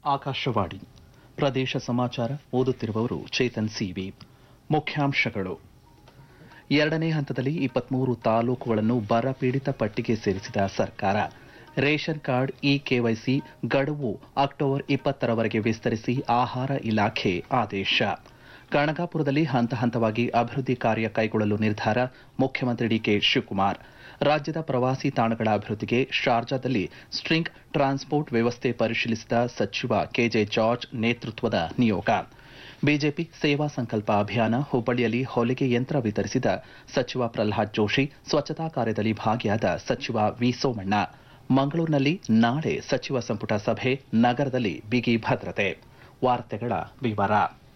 ಆಕಾಶವಾಣಿ ಪ್ರದೇಶ ಸಮಾಚಾರ ಓದುತ್ತಿರುವವರು ಚೇತನ್ ಸಿವಿ ಮುಖ್ಯಾಂಶಗಳು ಎರಡನೇ ಹಂತದಲ್ಲಿ ಇಪ್ಪತ್ಮೂರು ತಾಲೂಕುಗಳನ್ನು ಬರ ಪೀಡಿತ ಪಟ್ಟಿಗೆ ಸೇರಿಸಿದ ಸರ್ಕಾರ ರೇಷನ್ ಕಾರ್ಡ್ ಇ ಕೆವೈಸಿ ಗಡುವು ಅಕ್ಟೋಬರ್ ಇಪ್ಪತ್ತರವರೆಗೆ ವಿಸ್ತರಿಸಿ ಆಹಾರ ಇಲಾಖೆ ಆದೇಶ ಕನಕಪುರದಲ್ಲಿ ಹಂತ ಹಂತವಾಗಿ ಅಭಿವೃದ್ಧಿ ಕಾರ್ಯ ಕೈಗೊಳ್ಳಲು ನಿರ್ಧಾರ ಮುಖ್ಯಮಂತ್ರಿ ಡಿಕೆ ಶಿವಕುಮಾರ್ ರಾಜ್ಯದ ಪ್ರವಾಸಿ ತಾಣಗಳ ಅಭಿವೃದ್ಧಿಗೆ ಶಾರ್ಜಾದಲ್ಲಿ ಸ್ಟ್ರಿಂಗ್ ಟ್ರಾನ್ಸ್ಪೋರ್ಟ್ ವ್ಯವಸ್ಥೆ ಪರಿಶೀಲಿಸಿದ ಸಚಿವ ಕೆಜೆ ಜಾರ್ಜ್ ನೇತೃತ್ವದ ನಿಯೋಗ ಬಿಜೆಪಿ ಸೇವಾ ಸಂಕಲ್ಪ ಅಭಿಯಾನ ಹುಬ್ಬಳ್ಳಿಯಲ್ಲಿ ಹೊಲಿಗೆ ಯಂತ್ರ ವಿತರಿಸಿದ ಸಚಿವ ಪ್ರಲ್ಹಾದ್ ಜೋಶಿ ಸ್ವಚ್ಛತಾ ಕಾರ್ಯದಲ್ಲಿ ಭಾಗಿಯಾದ ಸಚಿವ ವಿ ಸೋಮಣ್ಣ ಮಂಗಳೂರಿನಲ್ಲಿ ನಾಳೆ ಸಚಿವ ಸಂಪುಟ ಸಭೆ ನಗರದಲ್ಲಿ ಬಿಗಿ ಭದ್ರತೆ ವಾರ್ತೆಗಳ ವಿವರ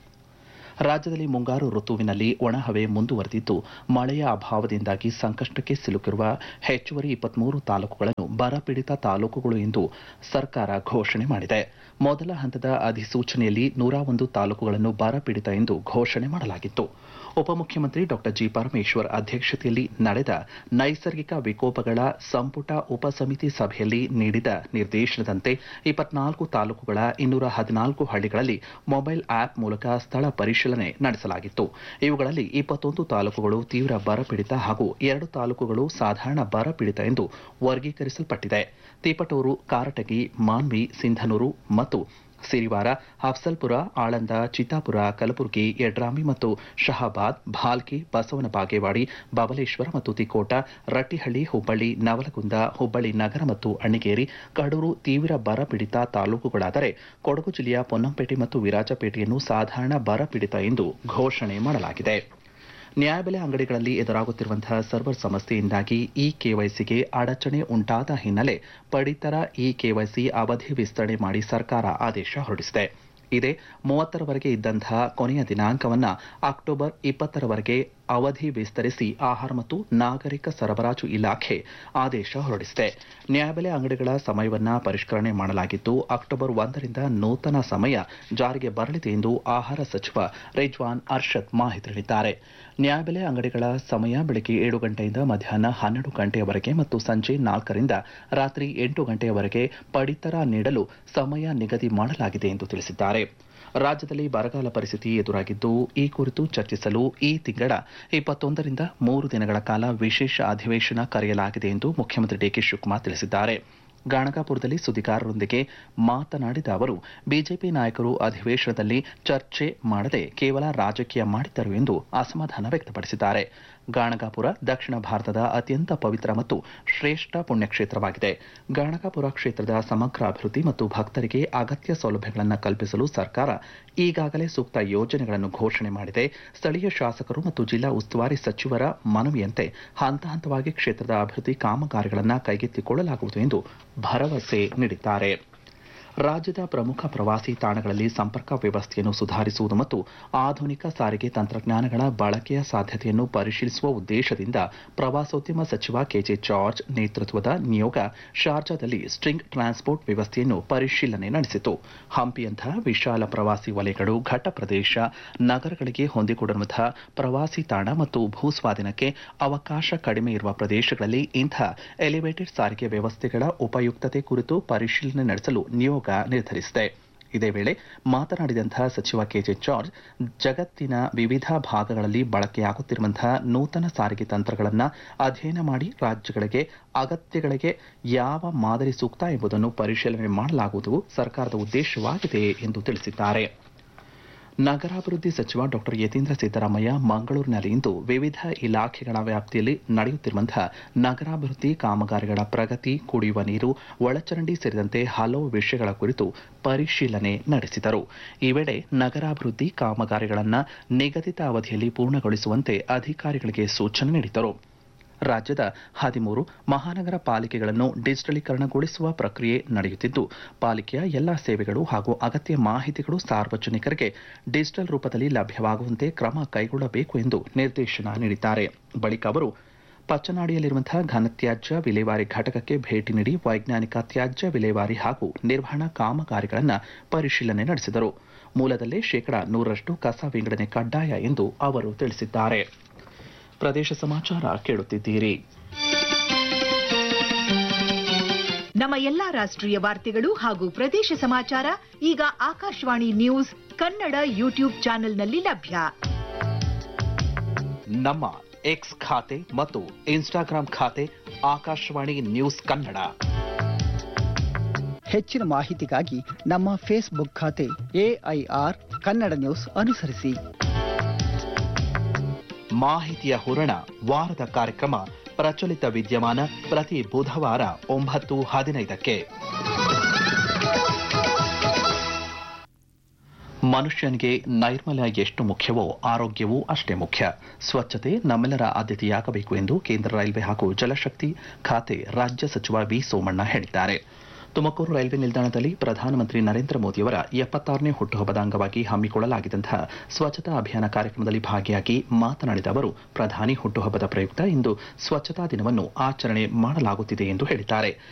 ರಾಜ್ಯದಲ್ಲಿ ಮುಂಗಾರು ಋತುವಿನಲ್ಲಿ ಒಣಹವೆ ಮುಂದುವರೆದಿದ್ದು ಮಳೆಯ ಅಭಾವದಿಂದಾಗಿ ಸಂಕಷ್ಟಕ್ಕೆ ಸಿಲುಕಿರುವ ಹೆಚ್ಚುವರಿ ಇಪ್ಪತ್ಮೂರು ತಾಲೂಕುಗಳನ್ನು ಬರಪೀಡಿತ ತಾಲೂಕುಗಳು ಎಂದು ಸರ್ಕಾರ ಘೋಷಣೆ ಮಾಡಿದೆ ಮೊದಲ ಹಂತದ ಅಧಿಸೂಚನೆಯಲ್ಲಿ ನೂರ ಒಂದು ತಾಲೂಕುಗಳನ್ನು ಬರಪೀಡಿತ ಎಂದು ಘೋಷಣೆ ಮಾಡಲಾಗಿತ್ತು ಉಪಮುಖ್ಯಮಂತ್ರಿ ಡಾ ಜಿ ಪರಮೇಶ್ವರ್ ಅಧ್ಯಕ್ಷತೆಯಲ್ಲಿ ನಡೆದ ನೈಸರ್ಗಿಕ ವಿಕೋಪಗಳ ಸಂಪುಟ ಉಪಸಮಿತಿ ಸಭೆಯಲ್ಲಿ ನೀಡಿದ ನಿರ್ದೇಶನದಂತೆ ಇಪ್ಪತ್ನಾಲ್ಕು ತಾಲೂಕುಗಳ ಇನ್ನೂರ ಹದಿನಾಲ್ಕು ಹಳ್ಳಿಗಳಲ್ಲಿ ಮೊಬೈಲ್ ಆಪ್ ಮೂಲಕ ಸ್ಥಳ ಪರಿಶೀಲನೆ ನಡೆಸಲಾಗಿತ್ತು ಇವುಗಳಲ್ಲಿ ಇಪ್ಪತ್ತೊಂದು ತಾಲೂಕುಗಳು ತೀವ್ರ ಬರಪೀಡಿತ ಹಾಗೂ ಎರಡು ತಾಲೂಕುಗಳು ಸಾಧಾರಣ ಬರಪೀಡಿತ ಎಂದು ವರ್ಗೀಕರಿಸಲ್ಪಟ್ಟಿದೆ ತಿಪಟೂರು ಕಾರಟಗಿ ಮಾನ್ವಿ ಸಿಂಧನೂರು ಮತ್ತು ಸಿರಿವಾರ ಅಫ್ಸಲ್ಪುರ ಆಳಂದ ಚಿತ್ತಾಪುರ ಕಲಬುರಗಿ ಯಡ್ರಾಮಿ ಮತ್ತು ಶಹಾಬಾದ್ ಭಾಲ್ಕಿ ಬಸವನ ಬಾಗೇವಾಡಿ ಬಬಲೇಶ್ವರ ಮತ್ತು ತಿಕೋಟ ರಟ್ಟಿಹಳ್ಳಿ ಹುಬ್ಬಳ್ಳಿ ನವಲಗುಂದ ಹುಬ್ಬಳ್ಳಿ ನಗರ ಮತ್ತು ಅಣ್ಣಿಗೇರಿ ಕಡೂರು ತೀವ್ರ ಬರಪೀಡಿತ ತಾಲೂಕುಗಳಾದರೆ ಕೊಡಗು ಜಿಲ್ಲೆಯ ಪೊನ್ನಂಪೇಟೆ ಮತ್ತು ವಿರಾಜಪೇಟೆಯನ್ನು ಸಾಧಾರಣ ಬರಪೀಡಿತ ಎಂದು ಘೋಷಣೆ ಮಾಡಲಾಗಿದೆ ನ್ಯಾಯಬೆಲೆ ಅಂಗಡಿಗಳಲ್ಲಿ ಎದುರಾಗುತ್ತಿರುವಂತಹ ಸರ್ವರ್ ಸಮಸ್ಯೆಯಿಂದಾಗಿ ಇ ಕೆವೈಸಿಗೆ ಅಡಚಣೆ ಉಂಟಾದ ಹಿನ್ನೆಲೆ ಪಡಿತರ ಇ ಕೆವೈಸಿ ಅವಧಿ ವಿಸ್ತರಣೆ ಮಾಡಿ ಸರ್ಕಾರ ಆದೇಶ ಹೊರಡಿಸಿದೆ ಇದೇ ಮೂವತ್ತರವರೆಗೆ ಇದ್ದಂತಹ ಕೊನೆಯ ದಿನಾಂಕವನ್ನ ಅಕ್ಟೋಬರ್ ಇಪ್ಪತ್ತರವರೆಗೆ ಅವಧಿ ವಿಸ್ತರಿಸಿ ಆಹಾರ ಮತ್ತು ನಾಗರಿಕ ಸರಬರಾಜು ಇಲಾಖೆ ಆದೇಶ ಹೊರಡಿಸಿದೆ ನ್ಯಾಯಬೆಲೆ ಅಂಗಡಿಗಳ ಸಮಯವನ್ನ ಪರಿಷ್ಕರಣೆ ಮಾಡಲಾಗಿದ್ದು ಅಕ್ಟೋಬರ್ ಒಂದರಿಂದ ನೂತನ ಸಮಯ ಜಾರಿಗೆ ಬರಲಿದೆ ಎಂದು ಆಹಾರ ಸಚಿವ ರಿಜ್ವಾನ್ ಅರ್ಷದ್ ಮಾಹಿತಿ ನೀಡಿದ್ದಾರೆ ನ್ಯಾಯಬೆಲೆ ಅಂಗಡಿಗಳ ಸಮಯ ಬೆಳಗ್ಗೆ ಏಳು ಗಂಟೆಯಿಂದ ಮಧ್ಯಾಹ್ನ ಹನ್ನೆರಡು ಗಂಟೆಯವರೆಗೆ ಮತ್ತು ಸಂಜೆ ನಾಲ್ಕರಿಂದ ರಾತ್ರಿ ಎಂಟು ಗಂಟೆಯವರೆಗೆ ಪಡಿತರ ನೀಡಲು ಸಮಯ ನಿಗದಿ ಮಾಡಲಾಗಿದೆ ಎಂದು ತಿಳಿಸಿದ್ದಾರೆ ರಾಜ್ಯದಲ್ಲಿ ಬರಗಾಲ ಪರಿಸ್ಥಿತಿ ಎದುರಾಗಿದ್ದು ಈ ಕುರಿತು ಚರ್ಚಿಸಲು ಈ ತಿಂಗಳ ಇಪ್ಪತ್ತೊಂದರಿಂದ ಮೂರು ದಿನಗಳ ಕಾಲ ವಿಶೇಷ ಅಧಿವೇಶನ ಕರೆಯಲಾಗಿದೆ ಎಂದು ಮುಖ್ಯಮಂತ್ರಿ ಡಿಕೆ ಶಿವಕುಮಾರ್ ತಿಳಿಸಿದ್ದಾರೆ ಗಾಣಗಾಪುರದಲ್ಲಿ ಸುದ್ದಿಗಾರರೊಂದಿಗೆ ಮಾತನಾಡಿದ ಅವರು ಬಿಜೆಪಿ ನಾಯಕರು ಅಧಿವೇಶನದಲ್ಲಿ ಚರ್ಚೆ ಮಾಡದೆ ಕೇವಲ ರಾಜಕೀಯ ಮಾಡಿದ್ದರು ಎಂದು ಅಸಮಾಧಾನ ವ್ಯಕ್ತಪಡಿಸಿದ್ದಾರೆ ಗಾಣಗಾಪುರ ದಕ್ಷಿಣ ಭಾರತದ ಅತ್ಯಂತ ಪವಿತ್ರ ಮತ್ತು ಶ್ರೇಷ್ಠ ಪುಣ್ಯಕ್ಷೇತ್ರವಾಗಿದೆ ಗಾಣಗಾಪುರ ಕ್ಷೇತ್ರದ ಸಮಗ್ರ ಅಭಿವೃದ್ಧಿ ಮತ್ತು ಭಕ್ತರಿಗೆ ಅಗತ್ಯ ಸೌಲಭ್ಯಗಳನ್ನು ಕಲ್ಪಿಸಲು ಸರ್ಕಾರ ಈಗಾಗಲೇ ಸೂಕ್ತ ಯೋಜನೆಗಳನ್ನು ಘೋಷಣೆ ಮಾಡಿದೆ ಸ್ಥಳೀಯ ಶಾಸಕರು ಮತ್ತು ಜಿಲ್ಲಾ ಉಸ್ತುವಾರಿ ಸಚಿವರ ಮನವಿಯಂತೆ ಹಂತ ಹಂತವಾಗಿ ಕ್ಷೇತ್ರದ ಅಭಿವೃದ್ಧಿ ಕಾಮಗಾರಿಗಳನ್ನು ಕೈಗೆತ್ತಿಕೊಳ್ಳಲಾಗುವುದು ಎಂದು ಭರವಸೆ ನೀಡಿದ್ದಾರೆ ರಾಜ್ಯದ ಪ್ರಮುಖ ಪ್ರವಾಸಿ ತಾಣಗಳಲ್ಲಿ ಸಂಪರ್ಕ ವ್ಯವಸ್ಥೆಯನ್ನು ಸುಧಾರಿಸುವುದು ಮತ್ತು ಆಧುನಿಕ ಸಾರಿಗೆ ತಂತ್ರಜ್ಞಾನಗಳ ಬಳಕೆಯ ಸಾಧ್ಯತೆಯನ್ನು ಪರಿಶೀಲಿಸುವ ಉದ್ದೇಶದಿಂದ ಪ್ರವಾಸೋದ್ಯಮ ಸಚಿವ ಕೆಜೆ ಜಾರ್ಜ್ ನೇತೃತ್ವದ ನಿಯೋಗ ಶಾರ್ಜಾದಲ್ಲಿ ಸ್ಟ್ರಿಂಗ್ ಟ್ರಾನ್ಸ್ಪೋರ್ಟ್ ವ್ಯವಸ್ಥೆಯನ್ನು ಪರಿಶೀಲನೆ ನಡೆಸಿತು ಹಂಪಿಯಂತಹ ವಿಶಾಲ ಪ್ರವಾಸಿ ವಲಯಗಳು ಘಟ್ಟ ಪ್ರದೇಶ ನಗರಗಳಿಗೆ ಹೊಂದಿಕೊಂಡಿರುವಂತಹ ಪ್ರವಾಸಿ ತಾಣ ಮತ್ತು ಭೂಸ್ವಾಧೀನಕ್ಕೆ ಅವಕಾಶ ಕಡಿಮೆ ಇರುವ ಪ್ರದೇಶಗಳಲ್ಲಿ ಇಂಥ ಎಲಿವೇಟೆಡ್ ಸಾರಿಗೆ ವ್ಯವಸ್ಥೆಗಳ ಉಪಯುಕ್ತತೆ ಕುರಿತು ಪರಿಶೀಲನೆ ನಡೆಸಲು ನಿಯೋಗ ನಿರ್ಧರಿಸಿದೆ ಇದೇ ವೇಳೆ ಮಾತನಾಡಿದಂತಹ ಸಚಿವ ಕೆಜೆ ಜಾರ್ಜ್ ಜಗತ್ತಿನ ವಿವಿಧ ಭಾಗಗಳಲ್ಲಿ ಬಳಕೆಯಾಗುತ್ತಿರುವಂತಹ ನೂತನ ಸಾರಿಗೆ ತಂತ್ರಗಳನ್ನು ಅಧ್ಯಯನ ಮಾಡಿ ರಾಜ್ಯಗಳಿಗೆ ಅಗತ್ಯಗಳಿಗೆ ಯಾವ ಮಾದರಿ ಸೂಕ್ತ ಎಂಬುದನ್ನು ಪರಿಶೀಲನೆ ಮಾಡಲಾಗುವುದು ಸರ್ಕಾರದ ಉದ್ದೇಶವಾಗಿದೆ ಎಂದು ತಿಳಿಸಿದ್ದಾರೆ ನಗರಾಭಿವೃದ್ಧಿ ಸಚಿವ ಡಾಕ್ಟರ್ ಯತೀಂದ್ರ ಸಿದ್ದರಾಮಯ್ಯ ಮಂಗಳೂರಿನಲ್ಲಿಂದು ವಿವಿಧ ಇಲಾಖೆಗಳ ವ್ಯಾಪ್ತಿಯಲ್ಲಿ ನಡೆಯುತ್ತಿರುವಂತಹ ನಗರಾಭಿವೃದ್ಧಿ ಕಾಮಗಾರಿಗಳ ಪ್ರಗತಿ ಕುಡಿಯುವ ನೀರು ಒಳಚರಂಡಿ ಸೇರಿದಂತೆ ಹಲವು ವಿಷಯಗಳ ಕುರಿತು ಪರಿಶೀಲನೆ ನಡೆಸಿದರು ಈ ವೇಳೆ ನಗರಾಭಿವೃದ್ಧಿ ಕಾಮಗಾರಿಗಳನ್ನು ನಿಗದಿತ ಅವಧಿಯಲ್ಲಿ ಪೂರ್ಣಗೊಳಿಸುವಂತೆ ಅಧಿಕಾರಿಗಳಿಗೆ ಸೂಚನೆ ನೀಡಿದರು ರಾಜ್ಯದ ಹದಿಮೂರು ಮಹಾನಗರ ಪಾಲಿಕೆಗಳನ್ನು ಡಿಜಿಟಲೀಕರಣಗೊಳಿಸುವ ಪ್ರಕ್ರಿಯೆ ನಡೆಯುತ್ತಿದ್ದು ಪಾಲಿಕೆಯ ಎಲ್ಲ ಸೇವೆಗಳು ಹಾಗೂ ಅಗತ್ಯ ಮಾಹಿತಿಗಳು ಸಾರ್ವಜನಿಕರಿಗೆ ಡಿಜಿಟಲ್ ರೂಪದಲ್ಲಿ ಲಭ್ಯವಾಗುವಂತೆ ಕ್ರಮ ಕೈಗೊಳ್ಳಬೇಕು ಎಂದು ನಿರ್ದೇಶನ ನೀಡಿದ್ದಾರೆ ಬಳಿಕ ಅವರು ಪಚ್ಚನಾಡಿಯಲ್ಲಿರುವಂತಹ ಘನತ್ಯಾಜ್ಯ ವಿಲೇವಾರಿ ಘಟಕಕ್ಕೆ ಭೇಟಿ ನೀಡಿ ವೈಜ್ಞಾನಿಕ ತ್ಯಾಜ್ಯ ವಿಲೇವಾರಿ ಹಾಗೂ ನಿರ್ವಹಣಾ ಕಾಮಗಾರಿಗಳನ್ನು ಪರಿಶೀಲನೆ ನಡೆಸಿದರು ಮೂಲದಲ್ಲೇ ಶೇಕಡಾ ನೂರರಷ್ಟು ಕಸ ವಿಂಗಡಣೆ ಕಡ್ಡಾಯ ಎಂದು ಅವರು ತಿಳಿಸಿದ್ದಾರೆ ಪ್ರದೇಶ ಸಮಾಚಾರ ಕೇಳುತ್ತಿದ್ದೀರಿ ನಮ್ಮ ಎಲ್ಲಾ ರಾಷ್ಟ್ರೀಯ ವಾರ್ತೆಗಳು ಹಾಗೂ ಪ್ರದೇಶ ಸಮಾಚಾರ ಈಗ ಆಕಾಶವಾಣಿ ನ್ಯೂಸ್ ಕನ್ನಡ ಯೂಟ್ಯೂಬ್ ಚಾನೆಲ್ನಲ್ಲಿ ಲಭ್ಯ ನಮ್ಮ ಎಕ್ಸ್ ಖಾತೆ ಮತ್ತು ಇನ್ಸ್ಟಾಗ್ರಾಂ ಖಾತೆ ಆಕಾಶವಾಣಿ ನ್ಯೂಸ್ ಕನ್ನಡ ಹೆಚ್ಚಿನ ಮಾಹಿತಿಗಾಗಿ ನಮ್ಮ ಫೇಸ್ಬುಕ್ ಖಾತೆ ಎಐಆರ್ ಕನ್ನಡ ನ್ಯೂಸ್ ಅನುಸರಿಸಿ ಮಾಹಿತಿಯ ಹೂರಣ ವಾರದ ಕಾರ್ಯಕ್ರಮ ಪ್ರಚಲಿತ ವಿದ್ಯಮಾನ ಪ್ರತಿ ಬುಧವಾರ ಒಂಬತ್ತು ಹದಿನೈದಕ್ಕೆ ಮನುಷ್ಯನಿಗೆ ನೈರ್ಮಲ್ಯ ಎಷ್ಟು ಮುಖ್ಯವೋ ಆರೋಗ್ಯವೂ ಅಷ್ಟೇ ಮುಖ್ಯ ಸ್ವಚ್ಛತೆ ನಮ್ಮೆಲ್ಲರ ಆದ್ಯತೆಯಾಗಬೇಕು ಎಂದು ಕೇಂದ್ರ ರೈಲ್ವೆ ಹಾಗೂ ಜಲಶಕ್ತಿ ಖಾತೆ ರಾಜ್ಯ ಸಚಿವ ವಿ ಸೋಮಣ್ಣ ಹೇಳಿದ್ದಾರೆ ತುಮಕೂರು ರೈಲ್ವೆ ನಿಲ್ದಾಣದಲ್ಲಿ ಪ್ರಧಾನಮಂತ್ರಿ ನರೇಂದ್ರ ಮೋದಿಯವರ ಎಪ್ಪತ್ತಾರನೇ ಹುಟ್ಟುಹಬ್ಬದ ಅಂಗವಾಗಿ ಹಮ್ಮಿಕೊಳ್ಳಲಾಗಿದ್ದಂತಹ ಸ್ವಚ್ಛತಾ ಅಭಿಯಾನ ಕಾರ್ಯಕ್ರಮದಲ್ಲಿ ಭಾಗಿಯಾಗಿ ಮಾತನಾಡಿದ ಅವರು ಪ್ರಧಾನಿ ಹುಟ್ಟುಹಬ್ಬದ ಪ್ರಯುಕ್ತ ಇಂದು ಸ್ವಚ್ಛತಾ ದಿನವನ್ನು ಆಚರಣೆ ಮಾಡಲಾಗುತ್ತಿದೆ ಎಂದು ಹೇಳಿದ್ದಾರೆ